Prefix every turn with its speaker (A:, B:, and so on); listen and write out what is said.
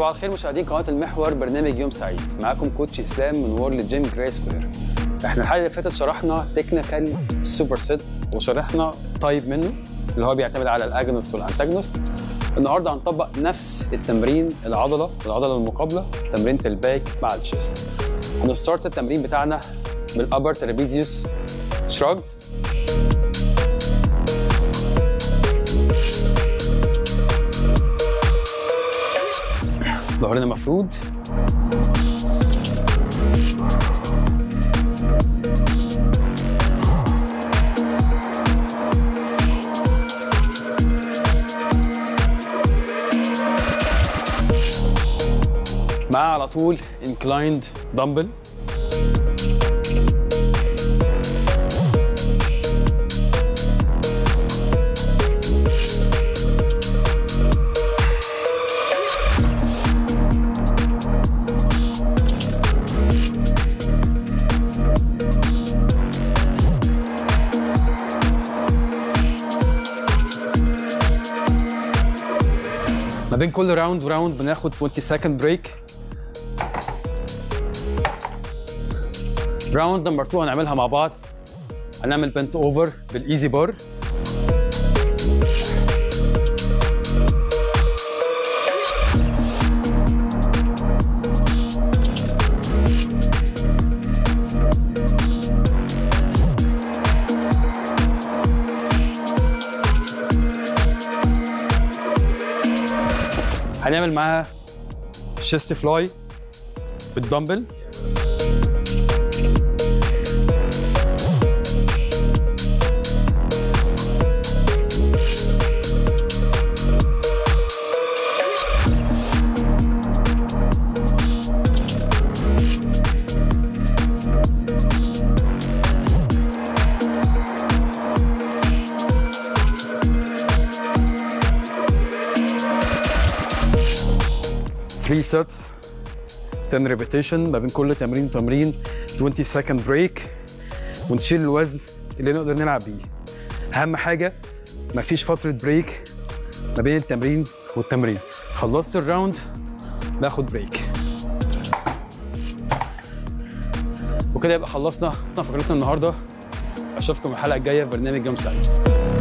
A: صباح الخير مشاهدين قناه المحور برنامج يوم سعيد معاكم كوتش اسلام من وورلد جيم جراي سكوير احنا الحلقه اللي فاتت شرحنا تكنيكال سوبر سيت وشرحنا تايب منه اللي هو بيعتمد على الاجونست والانتاجونست النهارده هنطبق نفس التمرين العضله العضله المقابله تمرينه الباك مع الشيست هنستارت التمرين بتاعنا بالابر ترابيزيوس شراجد ظهرنا مفرود مع على طول inclined dumbbell ما بين كل راوند وراوند بناخد 20 second break راوند نمبر 2 هنعملها مع بعض هنعمل بنت اوفر بالايزي بار هنعمل معاها شيست فلاي بالدمبل three sets 10 repetition ما بين كل تمرين وتمرين 20 second break ونشيل الوزن اللي نقدر نلعب بيه اهم حاجه مفيش فتره بريك ما بين التمرين والتمرين خلصت الراوند باخد بريك وكده يبقى خلصنا فقرتنا النهارده اشوفكم الحلقه الجايه في برنامج يوم سعيد